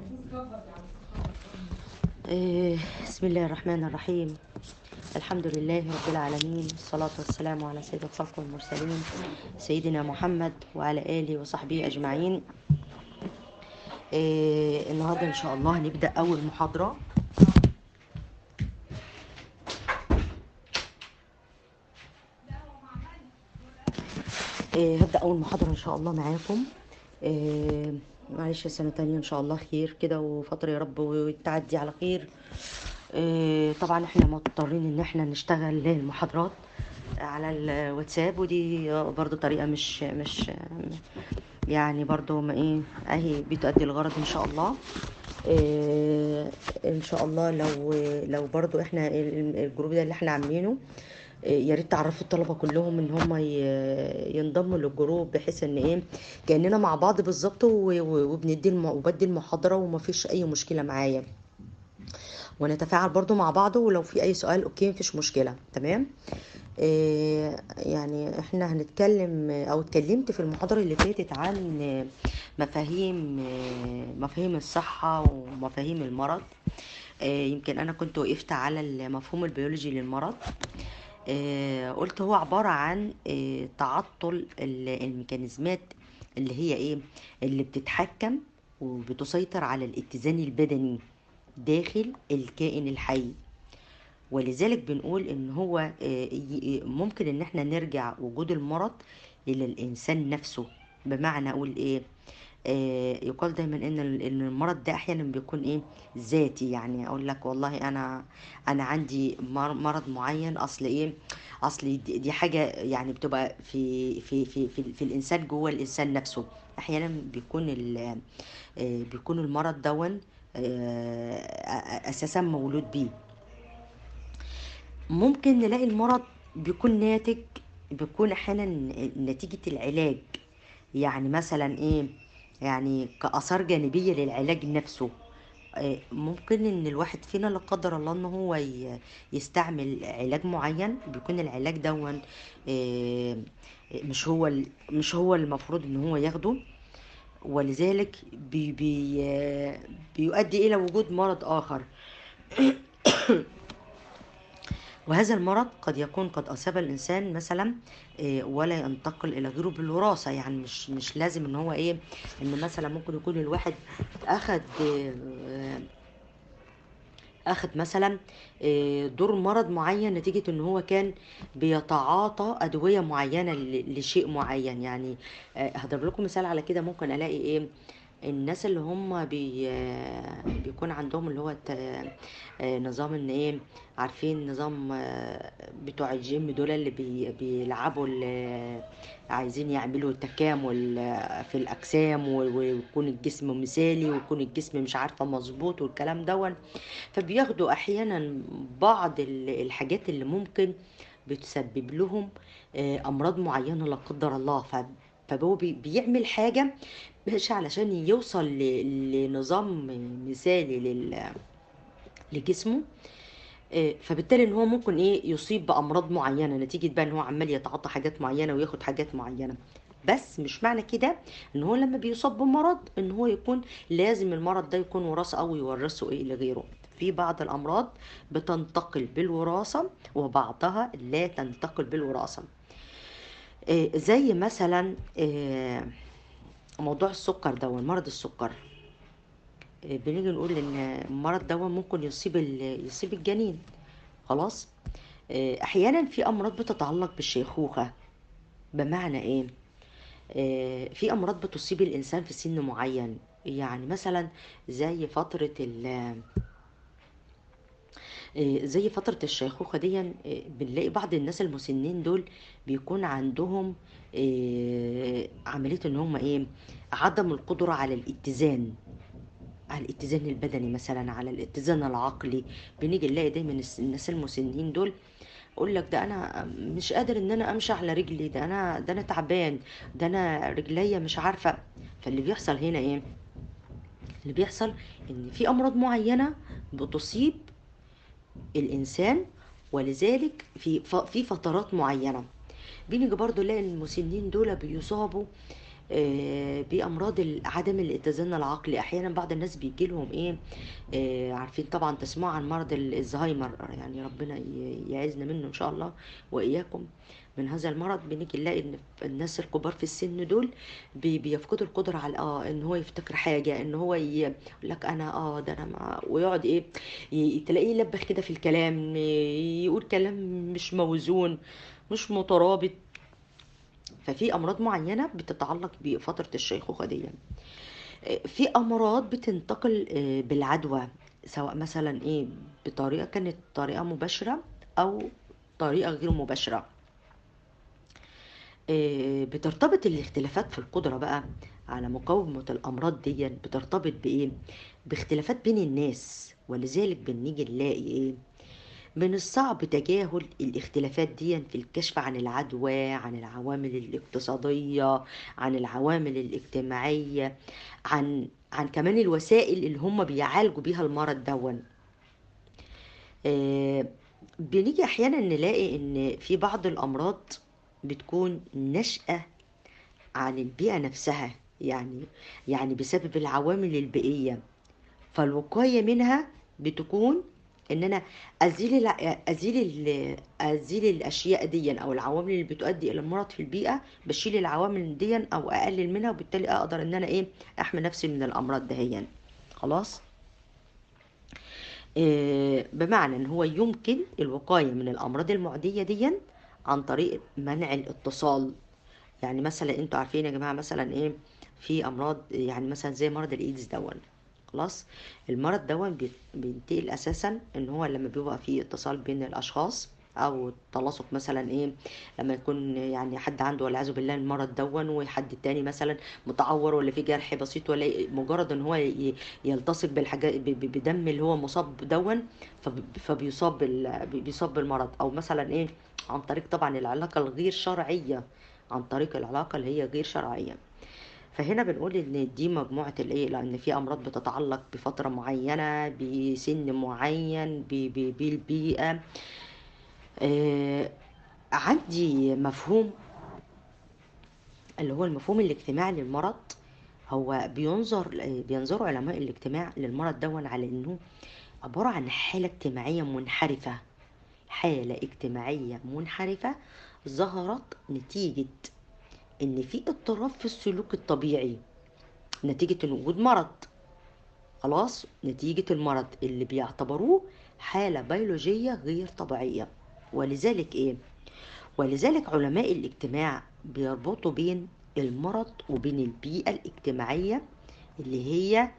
إيه، بسم الله الرحمن الرحيم الحمد لله رب العالمين الصلاة والسلام على سيد الخلق والمرسلين سيدنا محمد وعلى آله وصحبه أجمعين إيه، النهاردة إن شاء الله هنبدأ أول محاضرة إيه، هبدأ أول محاضرة إن شاء الله معاكم إيه، معلش سنة تانية إن شاء الله خير كده وفترة يا رب وتعدي على خير إيه، طبعا احنا مضطرين ان احنا نشتغل المحاضرات على الواتساب ودي برضو طريقة مش مش يعني برضو ما ايه اهي بتؤدي الغرض ان شاء الله إيه ان شاء الله لو لو برضو احنا ال- الجروب ده اللي احنا عاملينه إيه، يا ريت تعرفوا الطلبه كلهم ان هم ي- ينضموا للجروب بحيث ان ايه كاننا مع بعض بالظبط و- و- وبندي الم- وبدي المحاضره ومفيش اي مشكله معايا ونتفاعل برضو مع بعض ولو في اي سؤال اوكي مفيش مشكله تمام إيه يعني احنا هنتكلم او اتكلمت في المحاضره اللي فاتت عن مفاهيم مفاهيم الصحه ومفاهيم المرض إيه يمكن انا كنت وقفت على المفهوم البيولوجي للمرض آه، قلت هو عبارة عن آه، تعطل ال- الميكانيزمات اللي هي ايه اللي بتتحكم وبتسيطر على الاتزان البدني داخل الكائن الحي ولذلك بنقول ان هو آه، ي- ممكن ان احنا نرجع وجود المرض الى الانسان نفسه بمعنى اقول ايه آه، يقال دايما ان ال- ان المرض ده احيانا بيكون ايه ذاتي يعني اقول لك والله انا انا عندي مر- مرض معين اصل ايه اصل دي دي حاجه يعني بتبقى في في في في, في الانسان جوه الانسان نفسه احيانا بيكون ال- آه، بيكون المرض دون آه، اساسا مولود بيه ممكن نلاقي المرض بيكون ناتج بيكون احيانا نتيجة العلاج يعني مثلا ايه يعني كآثار جانبية للعلاج نفسه آه، ممكن ان الواحد فينا لا قدر الله ان هو ي- يستعمل علاج معين بيكون العلاج دون آه، مش هو ال- مش هو المفروض ان هو ياخده ولذلك بي بي آه، بيؤدي الى وجود مرض اخر وهذا المرض قد يكون قد أصاب الإنسان مثلا إيه، ولا ينتقل إلى غيره بالوراثة يعني مش مش لازم إن هو إيه إن مثلا ممكن يكون الواحد أخد إيه، أخد مثلا إيه، دور مرض معين نتيجة إن هو كان بيتعاطى أدوية معينة ل- لشيء معين يعني آه، هضرب لكم مثال على كده ممكن ألاقي إيه الناس اللي هم بي بيكون عندهم اللي هو الت- آه، نظام ان ايه عارفين نظام آه، بتوع الجيم دول اللي بي بيلعبوا ال- عايزين يعملوا تكامل آه، في الاجسام و- ويكون الجسم مثالي ويكون الجسم مش عارفه مظبوط والكلام دون فبياخدوا احيانا بعض ال- الحاجات اللي ممكن بتسبب لهم آه، امراض معينه لا قدر الله ف فهو بي- بيعمل حاجه مش علشان يوصل ل- لنظام مثالي لل لجسمه آه، فبالتالي ان هو ممكن ايه يصيب بامراض معينه نتيجه بقى ان هو عمال يتعاطى حاجات معينه وياخد حاجات معينه بس مش معنى كده ان هو لما بيصاب بمرض ان هو يكون لازم المرض ده يكون وراثه او يورثه ايه لغيره في بعض الامراض بتنتقل بالوراثه وبعضها لا تنتقل بالوراثه آه، زي مثلا آه، موضوع السكر ده مرض السكر آه، بنيجي نقول ان المرض ده ممكن يصيب ال- يصيب الجنين خلاص آه، احيانا في امراض بتتعلق بالشيخوخه بمعنى ايه آه، في امراض بتصيب الانسان في سن معين يعني مثلا زي فتره ال آه، زي فترة الشيخوخة دي آه، بنلاقي بعض الناس المسنين دول بيكون عندهم آه، عملية ان هم ايه عدم القدرة على الاتزان على الاتزان البدني مثلا على الاتزان العقلي بنيجي نلاقي دايما الس- الناس المسنين دول اقول لك ده انا مش قادر ان انا امشي على رجلي ده انا ده انا تعبان ده انا رجليا مش عارفة فاللي بيحصل هنا ايه اللي بيحصل ان في امراض معينة بتصيب الانسان ولذلك في ف- في فترات معينه بنيجي برضو نلاقي المسنين دول بيصابوا آه، بأمراض ال- عدم الاتزان العقلي أحيانا بعض الناس بيجي لهم إيه آه، عارفين طبعا تسمعوا عن مرض ال- الزهايمر يعني ربنا ي- يعزنا منه إن شاء الله وإياكم من هذا المرض بنيجي نلاقي ان الناس الكبار في السن دول بي- بيفقدوا القدره على اه ان هو يفتكر حاجه ان هو ي- يقول لك انا اه ده انا مع ويقعد ايه ي- تلاقيه يلبخ كده في الكلام ي- يقول كلام مش موزون مش مترابط ففي امراض معينه بتتعلق بفتره الشيخوخه دي في امراض بتنتقل آه، بالعدوى سواء مثلا ايه بطريقه كانت طريقه مباشره او طريقه غير مباشره آه، بترتبط الاختلافات في القدره بقى على مقاومه الامراض دي بترتبط بايه باختلافات بين الناس ولذلك بنيجي نلاقي ايه من الصعب تجاهل الاختلافات دي في الكشف عن العدوى عن العوامل الاقتصادية عن العوامل الاجتماعية عن عن كمان الوسائل اللي هم بيعالجوا بيها المرض دون آه، بنيجي احيانا نلاقي ان في بعض الامراض بتكون نشأة عن البيئة نفسها يعني يعني بسبب العوامل البيئية فالوقاية منها بتكون ان انا ازيل الع- ازيل ال- ازيل الاشياء دي او العوامل اللي بتؤدي الى المرض في البيئه بشيل العوامل دي او اقلل منها وبالتالي اقدر ان انا ايه احمي نفسي من الامراض دهيا خلاص آه، بمعنى ان هو يمكن الوقايه من الامراض المعديه دي عن طريق منع الاتصال يعني مثلا انتوا عارفين يا جماعه مثلا ايه في امراض يعني مثلا زي مرض الايدز دون خلاص المرض دون بي- بينتقل اساسا ان هو لما بيبقى في اتصال بين الاشخاص او تلاصق مثلا ايه لما يكون يعني حد عنده والعياذ بالله المرض دون وحد تاني مثلا متعور ولا في جرح بسيط ولا إيه، مجرد ان هو ي- يلتصق بالحاجات ب- ب- بدم اللي هو مصاب دون فب- فبيصاب بال- بيصاب بالمرض او مثلا ايه عن طريق طبعا العلاقه الغير شرعيه عن طريق العلاقه اللي هي غير شرعيه فهنا بنقول ان دي مجموعة الايه لان في امراض بتتعلق بفترة معينة بسن معين ب- ب- بالبيئة آه عندي مفهوم اللي هو المفهوم الاجتماعي للمرض هو بينظر بينظر علماء الاجتماع للمرض دون على انه عبارة عن حالة اجتماعية منحرفة حالة اجتماعية منحرفة ظهرت نتيجة ان في اضطراب في السلوك الطبيعي نتيجة إن وجود مرض خلاص نتيجة المرض اللي بيعتبروه حالة بيولوجية غير طبيعية ولذلك إيه؟ ولذلك علماء الاجتماع بيربطوا بين المرض وبين البيئة الاجتماعية اللي هي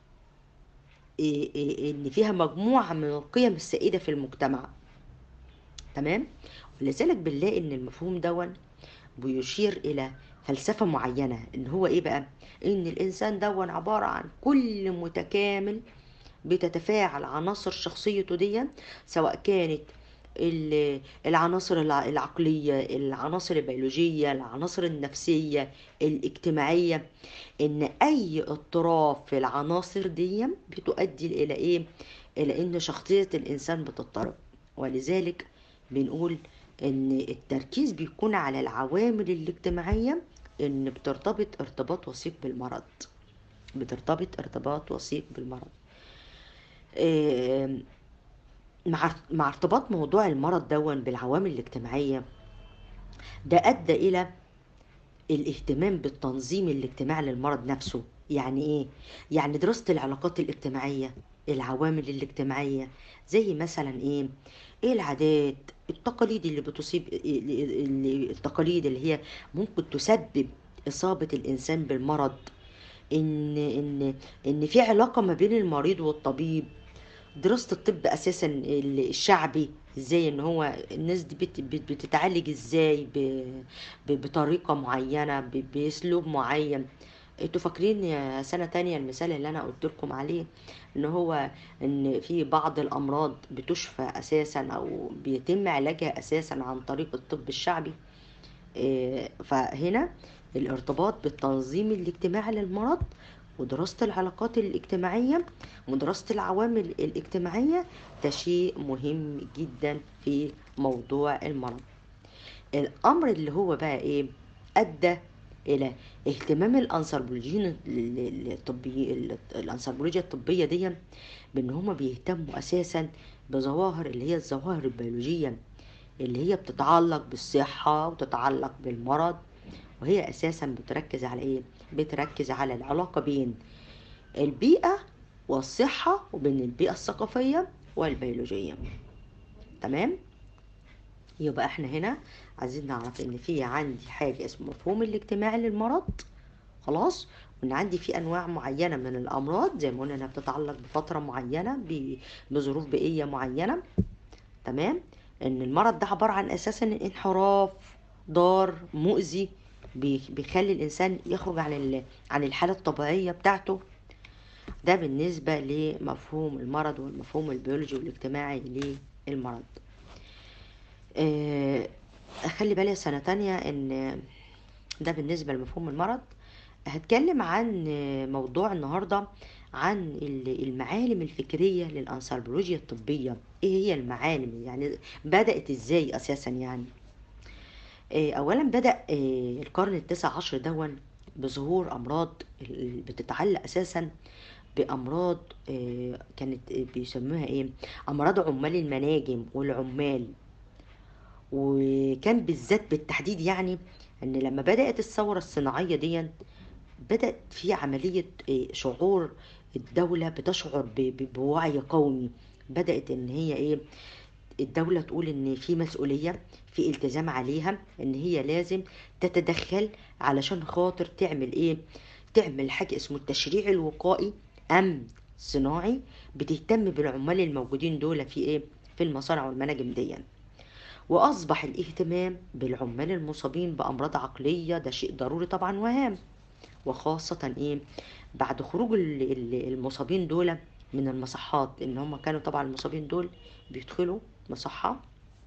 إيه إيه إن فيها مجموعة من القيم السائدة في المجتمع تمام؟ ولذلك بنلاقي إن المفهوم دون بيشير إلى فلسفة معينة إن هو إيه بقى؟ إن الإنسان دون عبارة عن كل متكامل بتتفاعل عناصر شخصيته دي سواء كانت ال- العناصر الع- العقلية العناصر البيولوجية العناصر النفسية الاجتماعية إن أي اضطراب في العناصر دي بتؤدي إلى إيه؟ إلى إن شخصية الإنسان بتضطرب ولذلك بنقول إن التركيز بيكون على العوامل الاجتماعية إن بترتبط ارتباط وثيق بالمرض بترتبط ارتباط وثيق بالمرض آم، مع مع ارتباط موضوع المرض دون بالعوامل الاجتماعية ده أدى إلى الاهتمام بالتنظيم الاجتماعي للمرض نفسه يعني ايه يعني دراسة العلاقات الاجتماعية العوامل الاجتماعية زي مثلا ايه ايه العادات التقاليد اللي بتصيب اللي التقاليد اللي هي ممكن تسبب إصابة الإنسان بالمرض إن إن إن في علاقة ما بين المريض والطبيب دراسة الطب أساسا الشعبي ازاي ان هو الناس دي بت- بت- بتتعالج ازاي ب- ب- بطريقة معينة ب- باسلوب معين انتوا فاكرين يا سنة تانية المثال اللي انا قلت لكم عليه ان هو ان في بعض الامراض بتشفى اساسا او بيتم علاجها اساسا عن طريق الطب الشعبي إيه، فهنا الارتباط بالتنظيم الاجتماعي للمرض ودراسة العلاقات الاجتماعية ودراسة العوامل الاجتماعية ده شيء مهم جدا في موضوع المرض الأمر اللي هو بقى إيه أدى الى اهتمام الانثروبولوجيين الطبي الانثروبولوجيا الطبيه دي بان هما بيهتموا اساسا بظواهر اللي هي الظواهر البيولوجيه اللي هي بتتعلق بالصحه وتتعلق بالمرض وهي اساسا بتركز على ايه بتركز على العلاقه بين البيئه والصحه وبين البيئه الثقافيه والبيولوجيه تمام يبقى احنا هنا عايزين نعرف ان في عندي حاجه اسمه مفهوم الاجتماعي للمرض خلاص وان عندي في انواع معينه من الامراض زي ما قلنا انها بتتعلق بفتره معينه بظروف بيئيه معينه تمام ان المرض ده عباره عن اساسا انحراف ضار مؤذي بيخلي الانسان يخرج عن عن الحاله الطبيعيه بتاعته ده بالنسبه لمفهوم المرض والمفهوم البيولوجي والاجتماعي للمرض اخلي بالي سنه تانية ان ده بالنسبه لمفهوم المرض هتكلم عن موضوع النهارده عن المعالم الفكريه للانثروبولوجيا الطبيه ايه هي المعالم يعني بدات ازاي اساسا يعني اولا بدا القرن التاسع عشر دون بظهور امراض بتتعلق اساسا بامراض كانت بيسموها ايه امراض عمال المناجم والعمال وكان بالذات بالتحديد يعني ان لما بدات الثوره الصناعيه دي بدات في عمليه شعور الدوله بتشعر بوعي قومي بدات ان هي ايه الدوله تقول ان في مسؤوليه في التزام عليها ان هي لازم تتدخل علشان خاطر تعمل ايه تعمل حاجه اسمه التشريع الوقائي امن صناعي بتهتم بالعمال الموجودين دول في ايه في المصانع والمناجم دي واصبح الاهتمام بالعمال المصابين بامراض عقليه ده شيء ضروري طبعا وهام وخاصه ايه بعد خروج المصابين دول من المصحات ان هم كانوا طبعا المصابين دول بيدخلوا مصحه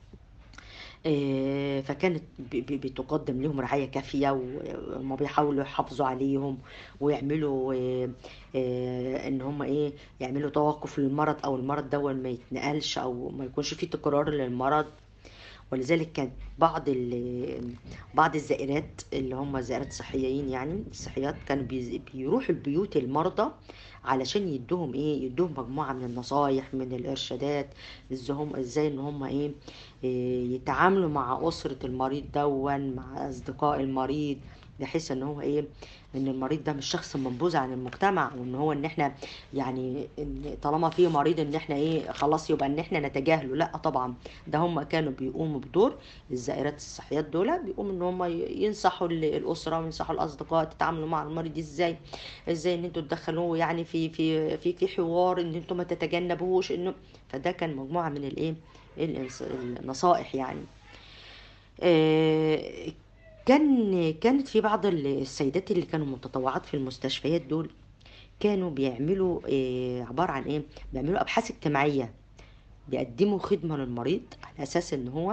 فكانت بتقدم لهم رعايه كافيه وهم بيحاولوا يحافظوا عليهم ويعملوا ان هم ايه يعملوا توقف للمرض او المرض ده ما يتنقلش او ما يكونش فيه تكرار للمرض ولذلك كان بعض بعض الزائرات اللي هم الزائرات الصحيين يعني الصحيات كانوا بيروحوا البيوت المرضى علشان يدوهم ايه يدوهم مجموعه من النصايح من الارشادات ازاي هم ازاي ان هم ايه, إيه يتعاملوا مع اسره المريض دون مع اصدقاء المريض بحيث ان هو ايه ان المريض ده مش شخص منبوذ عن المجتمع وان هو ان احنا يعني إن طالما في مريض ان احنا ايه خلاص يبقى ان احنا نتجاهله لا طبعا ده هم كانوا بيقوموا بدور الزائرات الصحيات دول بيقوموا ان هم ينصحوا الاسره وينصحوا الاصدقاء تتعاملوا مع المريض ازاي ازاي ان انتوا تدخلوه يعني في في في في حوار ان انتوا ما تتجنبوش انه فده كان مجموعه من الايه النصائح يعني آه كان كانت في بعض السيدات اللي كانوا متطوعات في المستشفيات دول كانوا بيعملوا إيه عبارة عن ايه بيعملوا ابحاث اجتماعية بيقدموا خدمة للمريض على اساس ان هو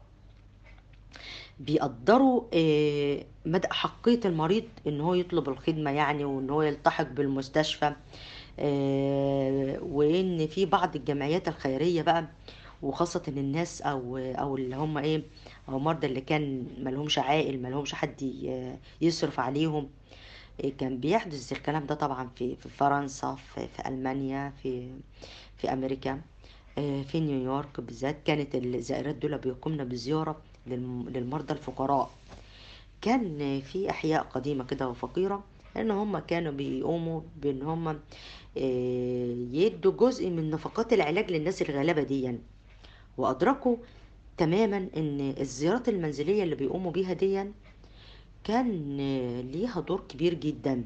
بيقدروا إيه مدى حقية المريض ان هو يطلب الخدمة يعني وان هو يلتحق بالمستشفى إيه وان في بعض الجمعيات الخيرية بقى وخاصة الناس او او اللي هم ايه او مرضى اللي كان ملهمش عائل ملهمش حد يصرف عليهم كان بيحدث الكلام ده طبعا في في فرنسا في, في المانيا في في امريكا في نيويورك بالذات كانت الزائرات دول بيقومن بزياره للمرضى الفقراء كان في احياء قديمه كده وفقيره ان هم كانوا بيقوموا بان هم يدوا جزء من نفقات العلاج للناس الغلابه دي يعني. وادركوا تماما ان الزيارات المنزلية اللي بيقوموا بيها دي كان ليها دور كبير جدا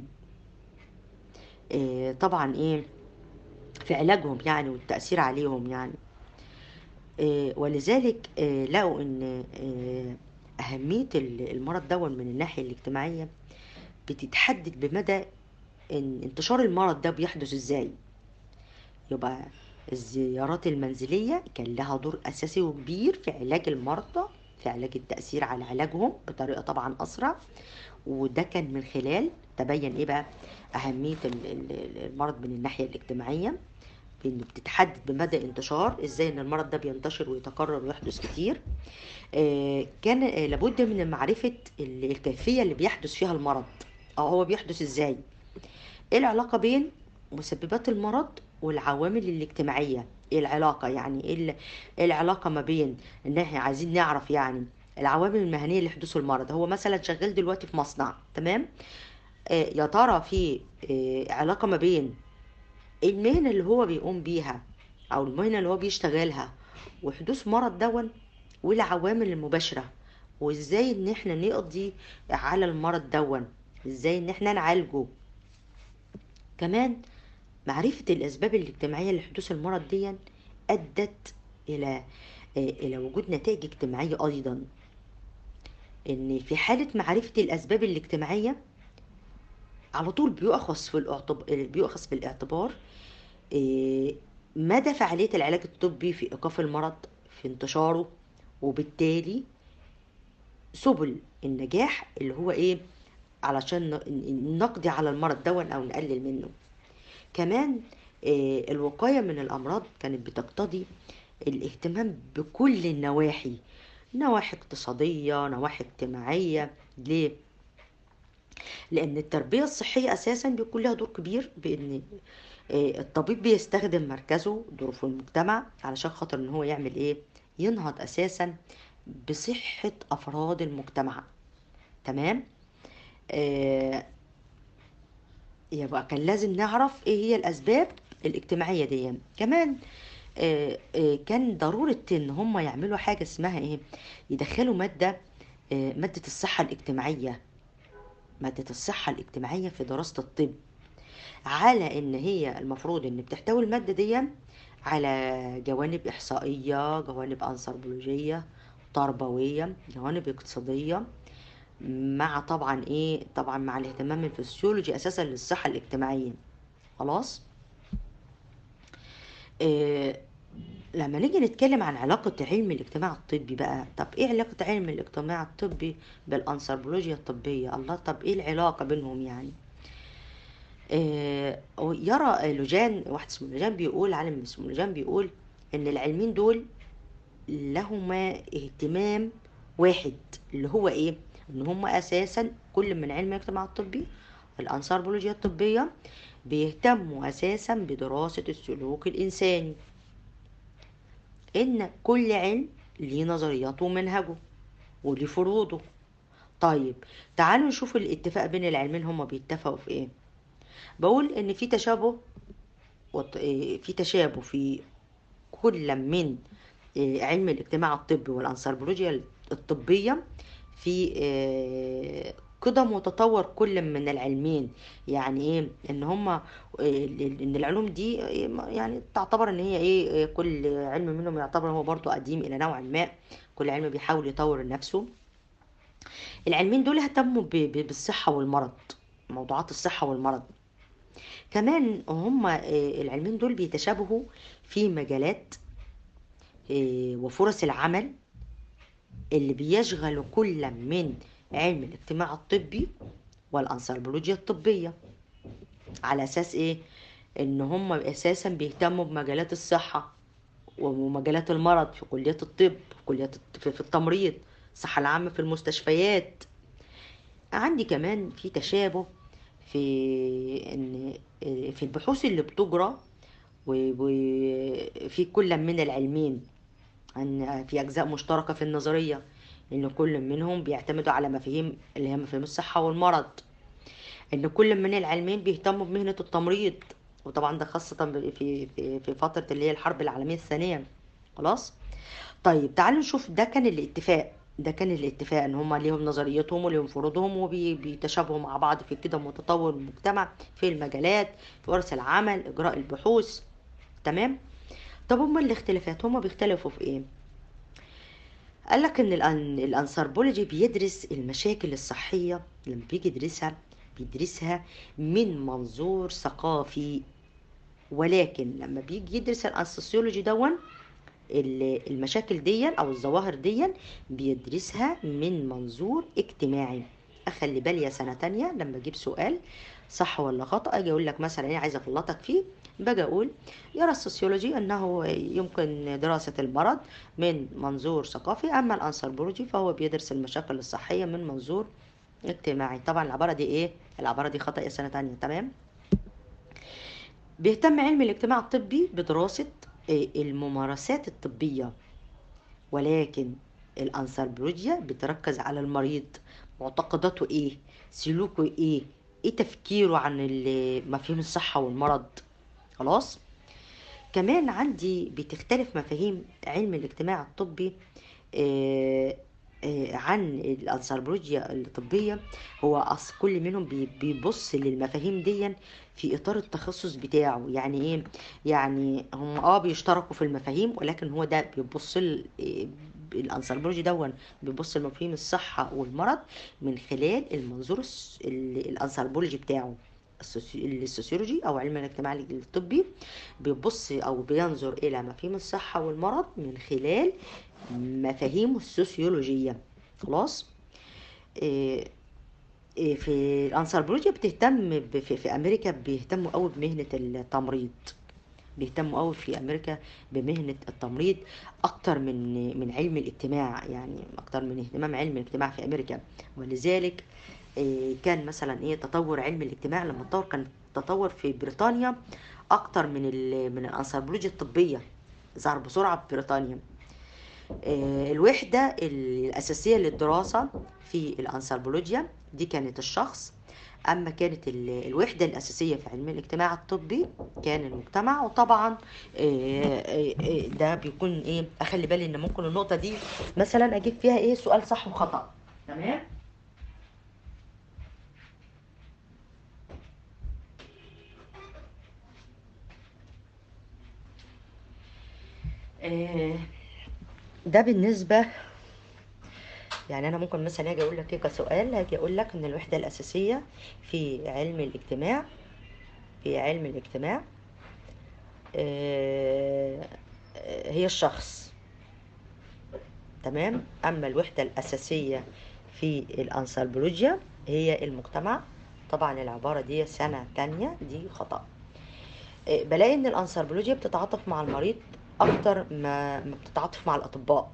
طبعا ايه في علاجهم يعني والتأثير عليهم يعني ولذلك لقوا ان أهمية المرض دون من الناحية الاجتماعية بتتحدد بمدى ان انتشار المرض ده بيحدث ازاي يبقى الزيارات المنزلية كان لها دور أساسي وكبير في علاج المرضى في علاج التأثير على علاجهم بطريقة طبعا أسرع وده كان من خلال تبين إيه بقى أهمية المرض من الناحية الاجتماعية بان بتتحدد بمدى انتشار ازاي ان المرض ده بينتشر ويتكرر ويحدث كتير آه، كان آه، لابد من معرفة ال- الكيفية اللي بيحدث فيها المرض او هو بيحدث ازاي ايه العلاقة بين مسببات المرض والعوامل الاجتماعية ايه العلاقة يعني ايه ال- إيه العلاقة ما بين ان احنا عايزين نعرف يعني العوامل المهنية لحدوث المرض هو مثلا شغال دلوقتي في مصنع تمام آه، يا ترى في آه، علاقة ما بين المهنة اللي هو بيقوم بيها أو المهنة اللي هو بيشتغلها وحدوث مرض دون والعوامل المباشرة وإزاي إن إحنا نقضي على المرض دون إزاي إن إحنا نعالجه كمان معرفة الأسباب الاجتماعية لحدوث المرض دي أدت إلى آه، إلى وجود نتائج اجتماعية أيضا إن في حالة معرفة الأسباب الاجتماعية على طول بيؤخذ في الاعتبار بيؤخذ في الاعتبار إيه، مدى فعالية العلاج الطبي في إيقاف المرض في انتشاره وبالتالي سبل النجاح اللي هو إيه علشان ن- ن- نقضي على المرض دون أو نقلل منه كمان إيه، الوقاية من الأمراض كانت بتقتضي الاهتمام بكل النواحي نواحي اقتصادية نواحي اجتماعية ليه؟ لأن التربية الصحية أساسا بيكون لها دور كبير بإن آه، الطبيب بيستخدم مركزه دوره في المجتمع علشان خاطر إن هو يعمل إيه؟ ينهض أساسا بصحة أفراد المجتمع تمام؟ آه، يبقى كان لازم نعرف إيه هي الأسباب الاجتماعية دي كمان آه، آه، كان ضرورة إن هم يعملوا حاجة اسمها إيه؟ يدخلوا مادة آه، مادة الصحة الاجتماعية مادة الصحة الاجتماعية في دراسة الطب على ان هي المفروض ان بتحتوي المادة دي على جوانب احصائية جوانب انثروبولوجية تربوية جوانب اقتصادية مع طبعا ايه طبعا مع الاهتمام الفسيولوجي اساسا للصحة الاجتماعية خلاص إيه لما نيجي نتكلم عن علاقة علم الاجتماع الطبي بقى طب ايه علاقة علم الاجتماع الطبي بالانثروبولوجيا الطبية الله طب ايه العلاقة بينهم يعني آه، يرى لوجان واحد اسمه لوجان بيقول عالم اسمه لوجان بيقول ان العلمين دول لهما اهتمام واحد اللي هو ايه ان هما اساسا كل من علم الاجتماع الطبي الانثروبولوجيا الطبية بيهتموا اساسا بدراسة السلوك الانساني ان كل علم ليه نظرياته ومنهجه وليه فروضه طيب تعالوا نشوف الاتفاق بين العلمين هما بيتفقوا في ايه بقول ان في تشابه وط- إيه، في تشابه في كل من إيه، علم الاجتماع الطبي والانثروبولوجيا الطبيه في إيه، قدم وتطور كل من العلمين يعني ايه ان هما إيه، ان العلوم دي إيه، يعني تعتبر ان هي ايه إيه، كل علم منهم يعتبر هو برضو قديم الى نوع ما كل علم بيحاول يطور نفسه العلمين دول اهتموا ب- ب- بالصحه والمرض موضوعات الصحه والمرض كمان هم العلمين دول بيتشابهوا في مجالات آه، وفرص العمل اللي بيشغل كل من علم الاجتماع الطبي والانثروبولوجيا الطبية على اساس ايه ان هم اساسا بيهتموا بمجالات الصحة ومجالات المرض في كليات الطب في كليات الط- في في التمريض الصحة العامة في المستشفيات عندي كمان في تشابه في ان في البحوث اللي بتجرى وفي كل من العلمين عن في اجزاء مشتركه في النظريه ان كل منهم بيعتمدوا على مفاهيم اللي هي مفاهيم الصحه والمرض ان كل من العلمين بيهتموا بمهنه التمريض وطبعا ده خاصه في في في فتره اللي هي الحرب العالميه الثانيه خلاص طيب تعالوا نشوف ده كان الاتفاق ده كان الاتفاق ان هم ليهم نظريتهم وليهم فروضهم وبيتشابهوا مع بعض في كده متطور المجتمع في المجالات في ورث العمل اجراء البحوث تمام طب هم الاختلافات هم بيختلفوا في ايه قال لك ان الأن- الانثروبولوجي بيدرس المشاكل الصحيه لما بيجي يدرسها بيدرسها من منظور ثقافي ولكن لما بيجي يدرس الانسوسيولوجي دون ال- المشاكل دي او الظواهر دي بيدرسها من منظور اجتماعي اخلي بالي يا سنه تانية لما اجيب سؤال صح ولا خطا اجي اقول لك مثلا ايه عايزه اغلطك فيه باجي اقول يرى السوسيولوجي انه يمكن دراسة المرض من منظور ثقافي اما الانثروبولوجي فهو بيدرس المشاكل الصحية من منظور اجتماعي طبعا العبارة دي ايه العبارة دي خطأ يا سنة تانية تمام بيهتم علم الاجتماع الطبي بدراسة آه، الممارسات الطبية ولكن الأنثروبولوجيا بتركز على المريض معتقداته ايه سلوكه ايه ايه تفكيره عن ال- مفاهيم الصحة والمرض خلاص كمان عندي بتختلف مفاهيم علم الاجتماع الطبي آه، آه، عن الأنثروبولوجيا الطبية هو أصل كل منهم بي- بيبص للمفاهيم دي في إطار التخصص بتاعه يعني إيه يعني هم اه بيشتركوا في المفاهيم ولكن هو ده بيبص ل- آه، الأنثروبولوجي دون بيبص لمفاهيم الصحة والمرض من خلال المنظور الس- ال- الأنثروبولوجي بتاعه السوسي- السوسيولوجي او علم الاجتماع الطبي بيبص او بينظر الى مفاهيم الصحه والمرض من خلال مفاهيمه السوسيولوجيه خلاص إيه إيه في الانثروبولوجيا بتهتم ب- في, في امريكا بيهتموا قوي بمهنه التمريض بيهتموا قوي في امريكا بمهنه التمريض اكتر من من علم الاجتماع يعني اكتر من اهتمام علم الاجتماع في امريكا ولذلك إيه، كان مثلا ايه تطور علم الاجتماع لما اتطور كان تطور في بريطانيا اكتر من ال من الانثروبولوجيا الطبيه ظهر بسرعه في بريطانيا آه، الوحده الاساسيه للدراسه في الانثروبولوجيا دي كانت الشخص اما كانت ال- الوحده الاساسيه في علم الاجتماع الطبي كان المجتمع وطبعا آه، آه، آه، ده بيكون ايه اخلي بالي ان ممكن النقطه دي مثلا اجيب فيها ايه سؤال صح وخطا تمام آه، ده بالنسبة يعني أنا ممكن مثلا أجي أقول لك إيه كسؤال هاجي أقول لك إن الوحدة الأساسية في علم الاجتماع في علم الاجتماع آه، آه، هي الشخص تمام أما الوحدة الأساسية في الأنثروبولوجيا هي المجتمع طبعا العبارة دي سنة تانية دي خطأ آه، بلاقي إن الأنثروبولوجيا بتتعاطف مع المريض أكتر ما ما بتتعاطف مع الأطباء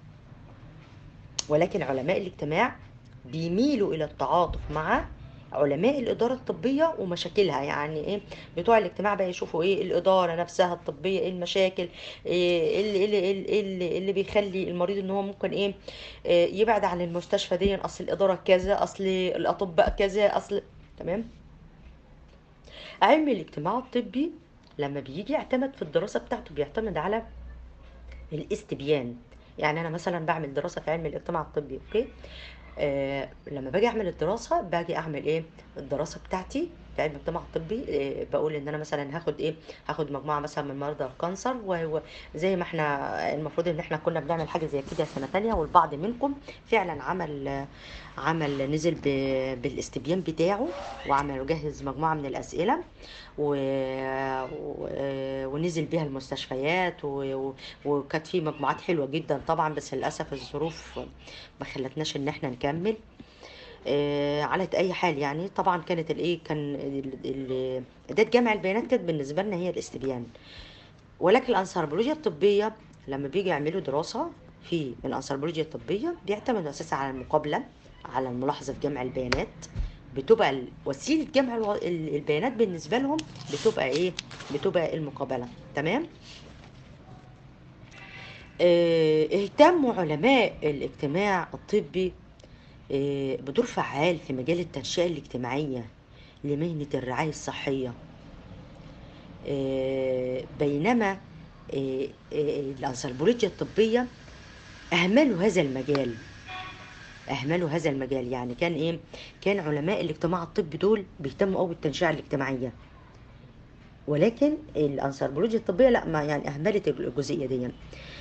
ولكن علماء الاجتماع بيميلوا إلى التعاطف مع علماء الإدارة الطبية ومشاكلها يعني إيه بتوع الاجتماع بقى يشوفوا إيه الإدارة نفسها الطبية إيه المشاكل إيه اللي, اللي, اللي, اللي, اللي بيخلي المريض إن هو ممكن إيه إيه يبعد عن المستشفى دي أصل الإدارة كذا أصل الأطباء كذا أصل تمام علم الاجتماع الطبي لما بيجي يعتمد في الدراسة بتاعته بيعتمد على الاستبيان يعني انا مثلا بعمل دراسه في علم الاجتماع الطبي اوكي آه لما باجي اعمل الدراسه باجي اعمل ايه الدراسه بتاعتي في علم الاجتماع الطبي آه بقول ان انا مثلا هاخد ايه هاخد مجموعه مثلا من مرضى الكانسر و- وزي ما احنا المفروض ان احنا كنا بنعمل حاجه زي كده سنه تانية والبعض منكم فعلا عمل آه، عمل نزل ب- بالاستبيان بتاعه وعمل وجهز مجموعه من الاسئله و... و... ونزل بيها المستشفيات و... و... وكانت في مجموعات حلوة جدا طبعا بس للأسف الظروف ما خلتناش ان احنا نكمل آه، على اي حال يعني طبعا كانت الايه كان ال- ال- اداة جمع البيانات كانت بالنسبة لنا هي الاستبيان ولكن الانثروبولوجيا الطبية لما بيجي يعملوا دراسة في الانثروبولوجيا الطبية بيعتمدوا اساسا على المقابلة على الملاحظة في جمع البيانات بتبقى ال- وسيلة جمع الو- ال- البيانات بالنسبة لهم بتبقى ايه بتبقى المقابلة تمام آه، اهتموا علماء الاجتماع الطبي آه، بدور فعال في مجال التنشئة الاجتماعية لمهنة الرعاية الصحية آه، بينما آه، آه، الأنثروبولوجيا الطبية أهملوا هذا المجال أهملوا هذا المجال يعني كان إيه كان علماء الاجتماع الطبي دول بيهتموا قوي بالتنشئة الاجتماعية ولكن الأنثروبولوجيا الطبية لا ما يعني أهملت الجزئية دي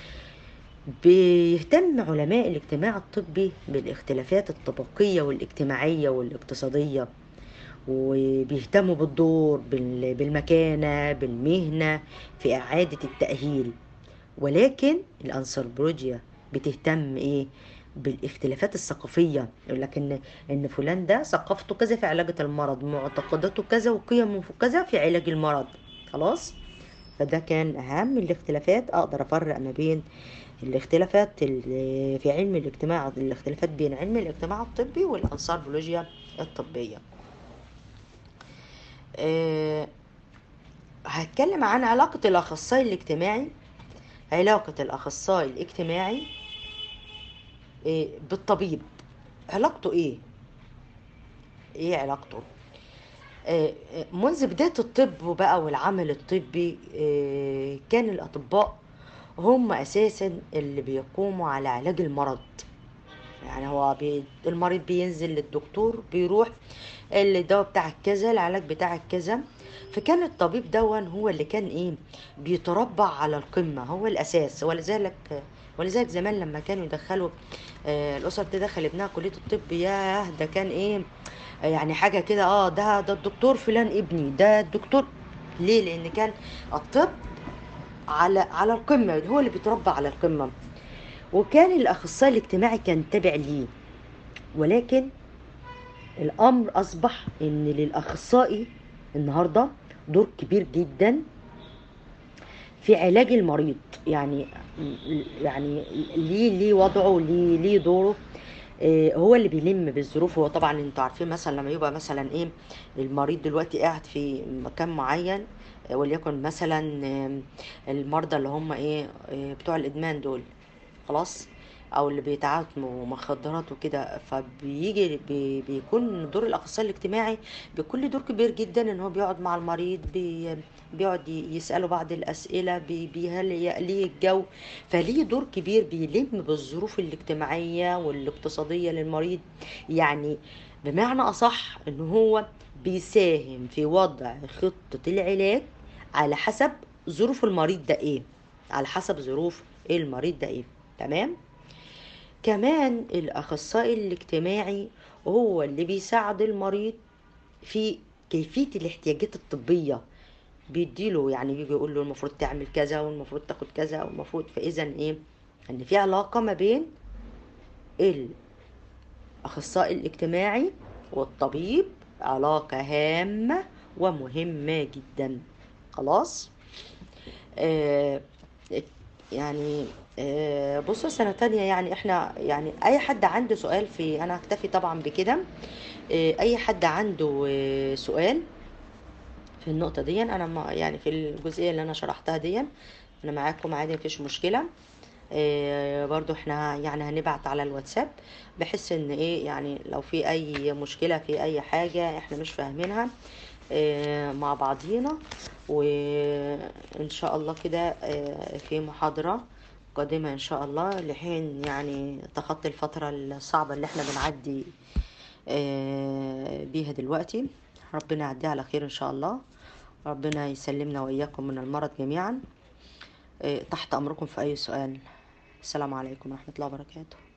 بيهتم علماء الاجتماع الطبي بالاختلافات الطبقية والاجتماعية والاقتصادية وبيهتموا بالدور بال- بالمكانة بالمهنة في إعادة التأهيل ولكن الأنثروبولوجيا بتهتم إيه بالاختلافات الثقافية يقول لك إن إن فلان ده ثقافته كذا في علاج المرض معتقداته كذا وقيمه كذا في علاج المرض خلاص فده كان اهم الاختلافات اقدر افرق ما بين الاختلافات اللي في علم الاجتماع الاختلافات بين علم الاجتماع الطبي والانثروبولوجيا الطبيه أه هتكلم عن علاقة الأخصائي الاجتماعي علاقة الأخصائي الاجتماعي إيه بالطبيب علاقته إيه؟ إيه علاقته؟ إيه منذ بداية الطب بقى والعمل الطبي إيه كان الأطباء هم أساسا اللي بيقوموا على علاج المرض يعني هو بي المريض بينزل للدكتور بيروح الدواء بتاعك كذا العلاج بتاعك كذا فكان الطبيب دون هو اللي كان ايه بيتربع على القمه هو الاساس ولذلك ولذلك زمان لما كانوا يدخلوا آه الاسر تدخل ابنها كليه الطب ياه ده كان ايه يعني حاجه كده اه ده ده الدكتور فلان ابني ده الدكتور ليه لان كان الطب على على القمه هو اللي بيتربى على القمه وكان الاخصائي الاجتماعي كان تابع ليه ولكن الامر اصبح ان للاخصائي النهارده دور كبير جدا في علاج المريض يعني يعني ليه ليه وضعه ليه ليه دوره آه هو اللي بيلم بالظروف هو طبعا انتوا عارفين مثلا لما يبقى مثلا ايه المريض دلوقتي قاعد في مكان معين وليكن مثلا المرضى اللي هم ايه بتوع الادمان دول خلاص او اللي بيتعاطوا مخدرات وكده فبيجي بي بيكون دور الاخصائي الاجتماعي بيكون له دور كبير جدا ان هو بيقعد مع المريض بي بيقعد يساله بعض الاسئله بي بيهلي ليه الجو فليه دور كبير بيلم بالظروف الاجتماعيه والاقتصاديه للمريض يعني بمعنى اصح ان هو بيساهم في وضع خطه العلاج على حسب ظروف المريض ده ايه على حسب ظروف المريض ده ايه تمام كمان الأخصائي الاجتماعي هو اللي بيساعد المريض في كيفية الاحتياجات الطبية بيديله يعني بيجي يقول له المفروض تعمل كذا والمفروض تاخد كذا والمفروض فإذا إيه إن في علاقة ما بين الأخصائي الاجتماعي والطبيب علاقة هامة ومهمة جدا خلاص آه يعني بصوا سنة تانية يعني احنا يعني اي حد عنده سؤال في انا هكتفي طبعا بكده اي حد عنده سؤال في النقطة دي انا يعني في الجزئية اللي انا شرحتها دي انا معاكم عادي مفيش مشكلة برضو احنا يعني هنبعت على الواتساب بحيث ان ايه يعني لو في اي مشكلة في اي حاجة احنا مش فاهمينها مع بعضينا وان شاء الله كده في محاضرة قادمة إن شاء الله لحين يعني تخطي الفترة الصعبة اللي احنا بنعدي بيها دلوقتي ربنا يعديها على خير إن شاء الله ربنا يسلمنا وإياكم من المرض جميعا تحت أمركم في أي سؤال السلام عليكم ورحمة الله وبركاته